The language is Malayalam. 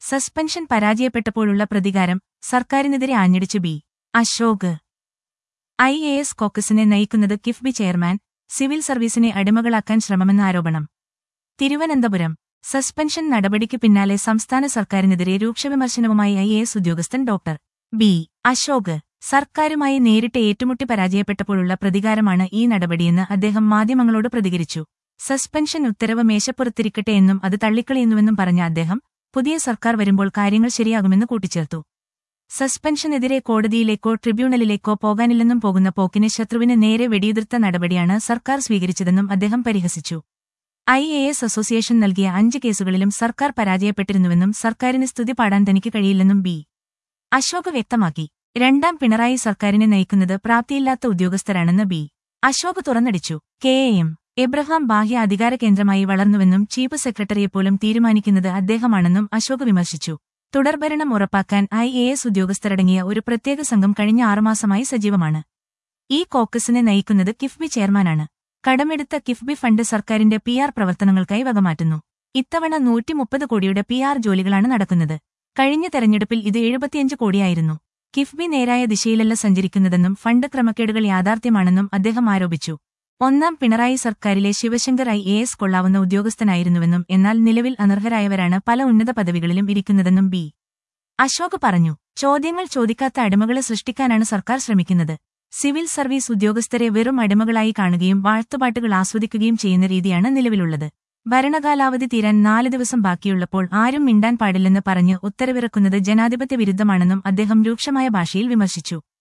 സസ്പെൻഷൻ പരാജയപ്പെട്ടപ്പോഴുള്ള പ്രതികാരം സർക്കാരിനെതിരെ ആഞ്ഞടിച്ചു B Ashok I A S കോക്കസിനെ നയിക്കുന്നത് കിഫ്ബി ചെയർമാൻ സിവിൽ സർവീസിനെ അടിമകളാക്കാൻ ശ്രമമെന്ന ആരോപണം തിരുവനന്തപുരം സസ്പെൻഷൻ നടപടിക്ക് പിന്നാലെ സംസ്ഥാന സർക്കാരിനെതിരെ രൂക്ഷവിമർശനവുമായി ഐ എ എസ് ഉദ്യോഗസ്ഥൻ ഡോക്ടർ ബി അശോക് സർക്കാരുമായി നേരിട്ട് ഏറ്റുമുട്ടി പരാജയപ്പെട്ടപ്പോഴുള്ള പ്രതികാരമാണ് ഈ നടപടിയെന്ന് അദ്ദേഹം മാധ്യമങ്ങളോട് പ്രതികരിച്ചു സസ്പെൻഷൻ ഉത്തരവ് മേശപ്പുറത്തിരിക്കട്ടെ എന്നും അത് തള്ളിക്കളയുന്നുവെന്നും പറഞ്ഞ അദ്ദേഹം പുതിയ സർക്കാർ വരുമ്പോൾ കാര്യങ്ങൾ ശരിയാകുമെന്ന് കൂട്ടിച്ചേർത്തു സസ്പെൻഷനെതിരെ കോടതിയിലേക്കോ ട്രിബ്യൂണലിലേക്കോ പോകാനില്ലെന്നും പോകുന്ന പോക്കിന് ശത്രുവിന് നേരെ വെടിയുതിർത്ത നടപടിയാണ് സർക്കാർ സ്വീകരിച്ചതെന്നും അദ്ദേഹം പരിഹസിച്ചു ഐ എ എസ് അസോസിയേഷൻ നൽകിയ അഞ്ച് കേസുകളിലും സർക്കാർ പരാജയപ്പെട്ടിരുന്നുവെന്നും സർക്കാരിന് സ്തുതി പാടാൻ തനിക്ക് കഴിയില്ലെന്നും ബി അശോക് വ്യക്തമാക്കി രണ്ടാം പിണറായി സർക്കാരിനെ നയിക്കുന്നത് പ്രാപ്തിയില്ലാത്ത ഉദ്യോഗസ്ഥരാണെന്ന് ബി അശോക് തുറന്നടിച്ചു കെ എ എം എബ്രഹാം ബാഹ്യ അധികാര കേന്ദ്രമായി വളർന്നുവെന്നും ചീഫ് സെക്രട്ടറിയെപ്പോലും തീരുമാനിക്കുന്നത് അദ്ദേഹമാണെന്നും അശോക് വിമർശിച്ചു തുടർഭരണം ഉറപ്പാക്കാൻ ഐ എ എസ് ഉദ്യോഗസ്ഥരടങ്ങിയ ഒരു പ്രത്യേക സംഘം കഴിഞ്ഞ ആറുമാസമായി സജീവമാണ് ഈ കോക്കസിനെ നയിക്കുന്നത് കിഫ്ബി ചെയർമാനാണ് കടമെടുത്ത കിഫ്ബി ഫണ്ട് സർക്കാരിന്റെ പി ആർ പ്രവർത്തനങ്ങൾക്കായി വകമാറ്റുന്നു ഇത്തവണ നൂറ്റിമുപ്പത് കോടിയുടെ പി ആർ ജോലികളാണ് നടക്കുന്നത് കഴിഞ്ഞ തെരഞ്ഞെടുപ്പിൽ ഇത് എഴുപത്തിയഞ്ച് കോടിയായിരുന്നു കിഫ്ബി നേരായ ദിശയിലല്ല സഞ്ചരിക്കുന്നതെന്നും ഫണ്ട് ക്രമക്കേടുകൾ യാഥാർത്ഥ്യമാണെന്നും അദ്ദേഹം ആരോപിച്ചു ഒന്നാം പിണറായി സർക്കാരിലെ ശിവശങ്കർ ഐ എ എസ് കൊള്ളാവുന്ന ഉദ്യോഗസ്ഥനായിരുന്നുവെന്നും എന്നാൽ നിലവിൽ അനർഹരായവരാണ് പല ഉന്നത പദവികളിലും ഇരിക്കുന്നതെന്നും ബി അശോക് പറഞ്ഞു ചോദ്യങ്ങൾ ചോദിക്കാത്ത അടിമകളെ സൃഷ്ടിക്കാനാണ് സർക്കാർ ശ്രമിക്കുന്നത് സിവിൽ സർവീസ് ഉദ്യോഗസ്ഥരെ വെറും അടിമകളായി കാണുകയും വാഴ്ത്തുപാട്ടുകൾ ആസ്വദിക്കുകയും ചെയ്യുന്ന രീതിയാണ് നിലവിലുള്ളത് ഭരണകാലാവധി തീരാൻ നാല് ദിവസം ബാക്കിയുള്ളപ്പോൾ ആരും മിണ്ടാൻ പാടില്ലെന്ന് പറഞ്ഞ് ഉത്തരവിറക്കുന്നത് ജനാധിപത്യ വിരുദ്ധമാണെന്നും അദ്ദേഹം രൂക്ഷമായ ഭാഷയിൽ വിമർശിച്ചു